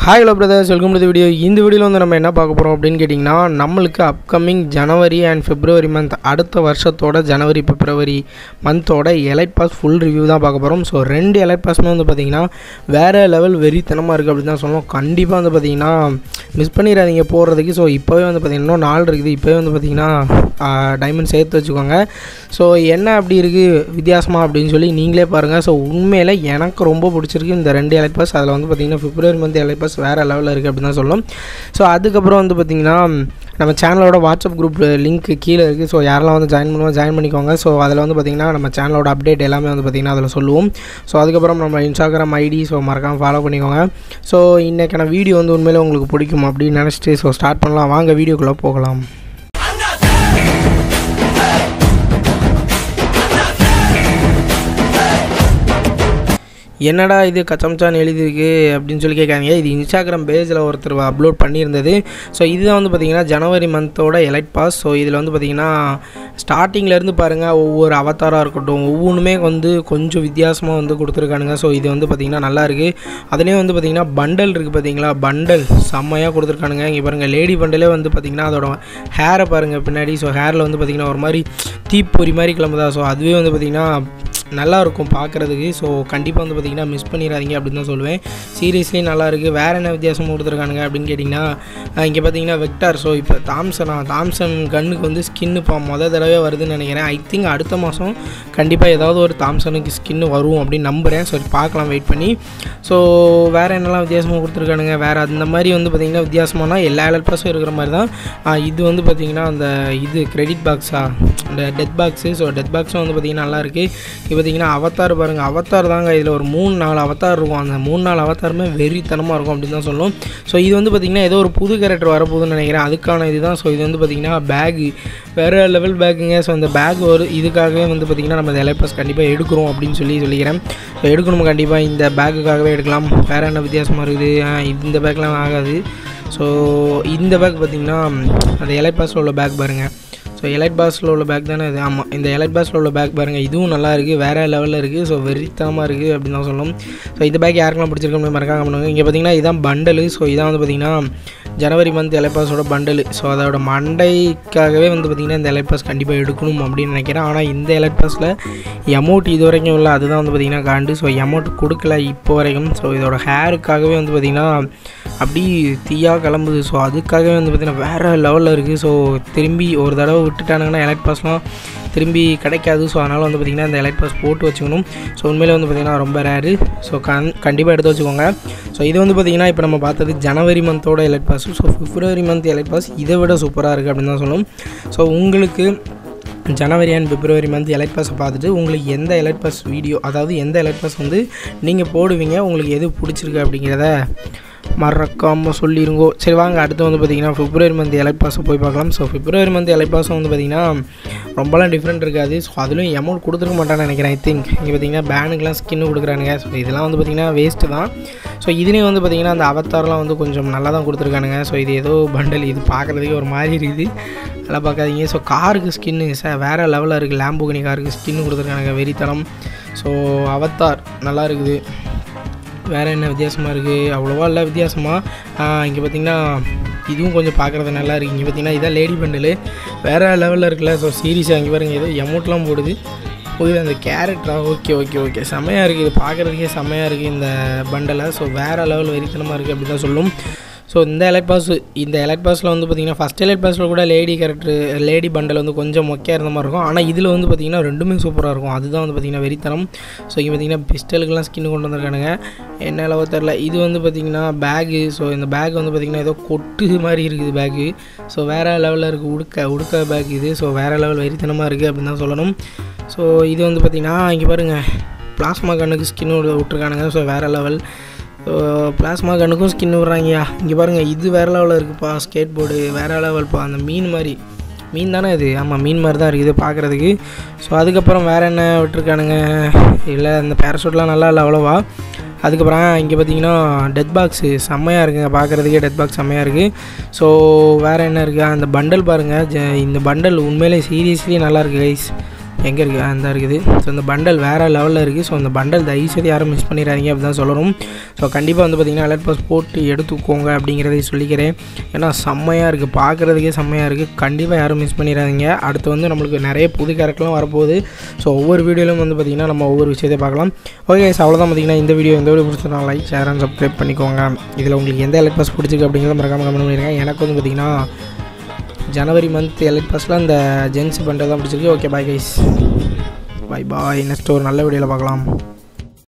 hi hello brothers welcome to video இந்த வீடியோவில் வந்து நம்ம என்ன பார்க்க போகிறோம் அப்படின்னு கேட்டிங்கன்னா நம்மளுக்கு upcoming January and February month அடுத்த வருஷத்தோட ஜனவரி பிப்ரவரி மந்தோட எலைட் பாஸ் ஃபுல் ரிவ்யூ தான் பார்க்க போகிறோம் ஸோ ரெண்டு எலைட் பாஸுமே வந்து பார்த்திங்கன்னா வேறு லெவல் வெறித்தனமாக இருக்குது அப்படின்னு தான் சொல்லணும் கண்டிப்பாக வந்து பார்த்திங்கன்னா மிஸ் பண்ணிடாதீங்க போடுறதுக்கு ஸோ இப்போவே வந்து பார்த்திங்கன்னா இன்னும் நாள் இருக்குது இப்போவே வந்து பார்த்திங்கன்னா டைமண்ட் சேர்த்து வச்சுக்கோங்க ஸோ என்ன அப்படி இருக்குது வித்தியாசமாக அப்படின்னு சொல்லி நீங்களே பாருங்கள் ஸோ உண்மையில் எனக்கு ரொம்ப பிடிச்சிருக்கு இந்த ரெண்டு எலைட் பாஸ் அதில் வந்து பார்த்திங்கன்னா பிப்ரவரி மந்த் எலைட் பாஸ் வேறு லெவலில் இருக்குது அப்படின்னு தான் சொல்லணும் ஸோ அதுக்கப்புறம் வந்து பார்த்திங்கன்னா நம்ம சேனலோட வாட்ஸ்அப் குரூப் லிங்க் கீழே இருக்குது ஸோ யாரெல்லாம் வந்து ஜாயின் பண்ணுவோம் ஜாயின் பண்ணிக்கோங்க ஸோ அதில் வந்து பார்த்திங்கன்னா நம்ம சேனலோட அப்டேட் எல்லாமே வந்து பார்த்திங்கன்னா அதில் சொல்லுவோம் ஸோ அதுக்கப்புறம் நம்ம இன்ஸ்டாகிராம் ஐடி ஸோ மறக்காமல் ஃபாலோ பண்ணிக்கோங்க ஸோ இன்றைக்கான வீடியோ வந்து உண்மையிலே உங்களுக்கு பிடிக்கும் அப்படின்னு நினச்சிட்டு ஸோ ஸ்டார்ட் பண்ணலாம் வாங்க வீடியோக்குள்ளே போகலாம் என்னடா இது கச்சம்சான் எழுதியிருக்கு அப்படின்னு சொல்லி கேட்காங்க இது இன்ஸ்டாகிராம் பேஜில் ஒருத்தர் அப்லோட் பண்ணியிருந்தது ஸோ இதுதான் வந்து பார்த்திங்கன்னா ஜனவரி மந்தோட எலைட் பாஸ் ஸோ இதில் வந்து பார்த்திங்கன்னா ஸ்டார்டிங்லேருந்து பாருங்கள் ஒவ்வொரு அவதாராக இருக்கட்டும் ஒவ்வொன்றுமே வந்து கொஞ்சம் வித்தியாசமாக வந்து கொடுத்துருக்கானுங்க ஸோ இது வந்து பார்த்திங்கன்னா நல்லா இருக்குது அதுலேயும் வந்து பார்த்திங்கன்னா பண்டல் இருக்குது பார்த்தீங்களா பண்டல் செம்மையாக கொடுத்துருக்கானுங்க இங்கே பாருங்கள் லேடி பண்டலே வந்து பார்த்திங்கன்னா அதோட ஹேரை பாருங்கள் பின்னாடி ஸோ ஹேரில் வந்து பார்த்திங்கன்னா ஒரு மாதிரி தீப்பொறி மாதிரி கிளம்புதா ஸோ அதுவே வந்து பார்த்திங்கன்னா நல்லா இருக்கும் பார்க்குறதுக்கு ஸோ கண்டிப்பாக வந்து பார்த்திங்கன்னா மிஸ் பண்ணிடாதீங்க அப்படின்னு தான் சொல்லுவேன் சீரியஸ்லி நல்லா இருக்குது வேறு என்ன வித்தியாசம் கொடுத்துருக்கானுங்க அப்படின்னு கேட்டிங்கன்னா இங்கே பார்த்தீங்கன்னா வெக்டார் ஸோ இப்போ தாம்சனா தாம்சன் கன்னுக்கு வந்து ஸ்கின்னு இப்போ மொதல் தடவை வருதுன்னு நினைக்கிறேன் ஐ திங்க் அடுத்த மாதம் கண்டிப்பாக ஏதாவது ஒரு தாம்சனுக்கு ஸ்கின்னு வரும் அப்படின்னு நம்புகிறேன் ஸோ பார்க்கலாம் வெயிட் பண்ணி ஸோ வேறு என்னெல்லாம் வித்தியாசமாக கொடுத்துருக்கானுங்க வேறு அந்த மாதிரி வந்து பார்த்திங்கன்னா வித்தியாசமானா எல்லா எலக்ட்ரஸும் இருக்கிற மாதிரி தான் இது வந்து பார்த்திங்கன்னா அந்த இது கிரெடிட் பாக்ஸா அந்த டெத் பாக்ஸு ஸோ டெத் பாக்ஸும் வந்து பார்த்திங்கன்னா நல்லாயிருக்கு இப்போ பார்த்தீங்கன்னா அவத்தார் பாருங்கள் அவத்தார் தாங்க இதில் ஒரு மூணு நாலு அவத்தார் இருக்கும் அந்த மூணு நாலு அவத்தாருமே வெறித்தனமாக இருக்கும் அப்படின்னு தான் சொல்லணும் ஸோ இது வந்து பார்த்திங்கன்னா ஏதோ ஒரு புது கேரக்டர் வரப்போகுதுன்னு நினைக்கிறேன் அதுக்கான இதுதான் ஸோ இது வந்து பார்த்திங்கன்னா பேகு வேறு லெவல் பேக்குங்க ஸோ அந்த பேக் ஒரு இதுக்காகவே வந்து பார்த்திங்கன்னா நம்ம இந்த எலைப்பாஸ் கண்டிப்பாக எடுக்கிறோம் அப்படின்னு சொல்லி சொல்லிக்கிறேன் ஸோ எடுக்கணும் கண்டிப்பாக இந்த பேக்குக்காகவே எடுக்கலாம் வேறு என்ன வித்தியாசமாக இருக்குது இந்த பேக்லாம் ஆகாது ஸோ இந்த பேக் பார்த்திங்கன்னா அந்த எலைப்பாஸில் உள்ள பேக் பாருங்கள் ஸோ எலைட் பாஸில் உள்ள பேக் தானே இது ஆமாம் இந்த எலைட் பாஸில் உள்ள பேக் பாருங்கள் இதுவும் நல்லா இருக்குது வேறு லெவலில் இருக்குது ஸோ வெறித்தனமாக இருக்குது அப்படின்னு தான் சொல்லணும் ஸோ இந்த பேக் யாருக்கெல்லாம் பிடிச்சிருக்கோம் மறக்காம பண்ணுவாங்க இங்கே பார்த்தீங்கன்னா இதான் பண்டலு ஸோ இதான் வந்து பார்த்திங்கன்னா ஜனவரி மந்த் எலைப்பாஸோட பண்டலு ஸோ அதோட மண்டைக்காகவே வந்து பார்த்திங்கன்னா இந்த எலைப்பாஸ் கண்டிப்பாக எடுக்கணும் அப்படின்னு நினைக்கிறேன் ஆனால் இந்த எலைப்பாஸில் எமௌண்ட் இது வரைக்கும் இல்லை அதுதான் வந்து பார்த்திங்கன்னா காண்டு ஸோ எமௌண்ட் கொடுக்கல இப்போ வரைக்கும் ஸோ இதோட ஹேருக்காகவே வந்து பார்த்திங்கன்னா அப்படி தீயாக கிளம்புது ஸோ அதுக்காகவே வந்து பார்த்திங்கன்னா வேறு லெவலில் இருக்குது ஸோ திரும்பி ஒரு தடவை விட்டுட்டானுங்கன்னா எலைட் பாஸ்லாம் திரும்பி கிடைக்காது ஸோ அதனால் வந்து பார்த்திங்கன்னா இந்த எலைட் பாஸ் போட்டு வச்சுக்கணும் ஸோ உண்மையிலே வந்து பார்த்திங்கன்னா ரொம்ப ரேரு ஸோ கண் கண்டிப்பாக எடுத்து வச்சுக்கோங்க ஸோ இது வந்து பார்த்திங்கன்னா இப்போ நம்ம பார்த்தது ஜனவரி மந்தோட elite pass so February month elite pass இதை விட சூப்பராக இருக்குது அப்படின்னு தான் சொல்லணும் ஸோ உங்களுக்கு January and February month elite பாஸை பார்த்துட்டு உங்களுக்கு எந்த எலைட் பாஸ் வீடியோ அதாவது எந்த எலைட் பாஸ் வந்து நீங்கள் போடுவீங்க உங்களுக்கு எது பிடிச்சிருக்கு அப்படிங்கிறத மறக்காமல் சொல்லிருங்கோ சரி வாங்க அடுத்து வந்து பார்த்திங்கன்னா பிப்ரவரி மந்த் எலைட் பாஸை போய் பார்க்கலாம் ஸோ பிப்ரவரி மந்த் எலைட் பாஸும் வந்து பார்த்திங்கன்னா ரொம்பலாம் டிஃப்ரெண்ட் இருக்காது ஸோ அதுலேயும் அமௌண்ட் கொடுத்துருக்க மாட்டான்னு நினைக்கிறேன் ஐ திங்க் இங்கே பார்த்திங்கன்னா பேனுக்கெலாம் ஸ்கின்னு கொடுக்குறானுங்க ஸோ இதெல்லாம் வந்து பார்த்திங்கன்னா வேஸ்ட்டு தான் ஸோ இதுலேயும் வந்து பார்த்திங்கன்னா அந்த அவத்தாரெலாம் வந்து கொஞ்சம் நல்லா தான் கொடுத்துருக்கானுங்க ஸோ இது ஏதோ பண்டல் இது பார்க்குறதுக்கே ஒரு மாதிரி இருக்குது நல்லா பார்க்காதீங்க ஸோ காருக்கு ஸ்கின்னு சார் வேறு லெவலில் இருக்குது லேம்போகனி காருக்கு ஸ்கின்னு கொடுத்துருக்கானுங்க வெறித்தனம் ஸோ அவத்தார் நல்லா இருக்குது வேறு என்ன வித்தியாசமாக இருக்குது அவ்வளோவா இல்லை வித்தியாசமாக இங்கே பார்த்திங்கன்னா இதுவும் கொஞ்சம் பார்க்குறது நல்லா இருக்குது இங்கே பார்த்திங்கன்னா இதான் லேடி பண்டலு வேறு லெவலில் இருக்குல்ல ஸோ சீரியஸாக இங்கே பாருங்கள் ஏதோ எமௌண்ட்லாம் போடுது போய் அந்த கேரக்டரா ஓகே ஓகே ஓகே செம்மையாக இருக்குது இது பார்க்குறதுக்கே செம்மையாக இருக்குது இந்த பண்டலை ஸோ வேறு லெவல் வெறித்தனமாக இருக்குது அப்படி தான் சொல்லும் ஸோ இந்த எலைட் பாஸ் இந்த எலைட் பாஸில் வந்து பார்த்திங்கன்னா ஃபஸ்ட் எலைட் பாஸில் கூட லேடி கேரக்டர் லேடி பண்டல் வந்து கொஞ்சம் மொக்கையாக இருந்த மாதிரி இருக்கும் ஆனால் இதில் வந்து பார்த்திங்கன்னா ரெண்டுமே சூப்பராக இருக்கும் அதுதான் வந்து பார்த்திங்கன்னா வெறித்தனம் ஸோ இங்கே பார்த்திங்கன்னா பிஸ்டலுக்கெல்லாம் ஸ்கின் கொண்டு வந்திருக்கானுங்க என்ன அளவோ தெரில இது வந்து பார்த்திங்கன்னா பேகு ஸோ இந்த பேக் வந்து பார்த்திங்கன்னா ஏதோ கொட்டு மாதிரி இருக்குது பேகு ஸோ வேறு லெவலில் இருக்குது உடுக்க உடுக்க பேக் இது ஸோ வேறு லெவல் வெறித்தனமாக இருக்குது அப்படின்னு தான் சொல்லணும் ஸோ இது வந்து பார்த்திங்கன்னா இங்கே பாருங்கள் பிளாஸ்மா கண்ணுக்கு ஸ்கின் விட்ருக்கானுங்க ஸோ வேறு லெவல் ஸோ பிளாஸ்மா கண்ணுக்கும் ஸ்கின் விட்றாங்கயா இங்கே பாருங்கள் இது வேறு லெவலில் இருக்குப்பா ஸ்கேட் போர்டு வேறு லெவல்ப்பா அந்த மீன் மாதிரி மீன் தானே இது ஆமாம் மீன் மாதிரி தான் இருக்குது பார்க்குறதுக்கு ஸோ அதுக்கப்புறம் வேறு என்ன விட்டுருக்கானுங்க இல்லை இந்த பேரஷூட்லாம் நல்லா இல்லை அவ்வளோவா அதுக்கப்புறம் இங்கே பார்த்தீங்கன்னா டெத் பாக்ஸு செம்மையாக இருக்குங்க பார்க்குறதுக்கே டெத் பாக்ஸ் செம்மையாக இருக்குது ஸோ வேறு என்ன இருக்குது அந்த பண்டல் பாருங்கள் ஜ இந்த பண்டல் உண்மையிலே சீரியஸ்லி நல்லாயிருக்கு கைஸ் எங்கே இருக்குது அந்த இருக்குது ஸோ இந்த பண்டல் வேறு லெவலில் இருக்குது ஸோ இந்த பண்டல் தயவுசெய்து யாரும் மிஸ் பண்ணிடாதீங்க அப்படி தான் சொல்லணும் ஸோ கண்டிப்பாக வந்து பார்த்திங்கன்னா அலர்ட் பாஸ் போட்டு எடுத்துக்கோங்க அப்படிங்கிறதை சொல்லிக்கிறேன் ஏன்னா செம்மையாக இருக்குது பார்க்குறதுக்கே செம்மையாக இருக்குது கண்டிப்பாக யாரும் மிஸ் பண்ணிடாதீங்க அடுத்து வந்து நம்மளுக்கு நிறைய புது கேரக்டர்லாம் வரப்போகுது ஸோ ஒவ்வொரு வீடியோலையும் வந்து பார்த்திங்கன்னா நம்ம ஒவ்வொரு விஷயத்தை பார்க்கலாம் ஓகே அவ்வளோதான் பார்த்திங்கன்னா இந்த வீடியோ இந்த வீடியோ பிடிச்சிருந்தா லைக் ஷேர் அண்ட் சப்ஸ்கிரைப் பண்ணிக்கோங்க இதில் உங்களுக்கு எந்த அலர்ட் பாஸ் பிடிச்சிருக்கு அப்படிங்கிறத மறக்காம கமெண்ட் பண்ணிடுங்க எனக்கு வந்து பார்த்திங்கன்னா ஜனவரி மந்த் எலைட் பாஸில் அந்த ஜென்ஸ் பண்ணுறது தான் பிடிச்சிருக்கு okay bye guys bye bye next ஒரு நல்ல வீடியோவில் பார்க்கலாம்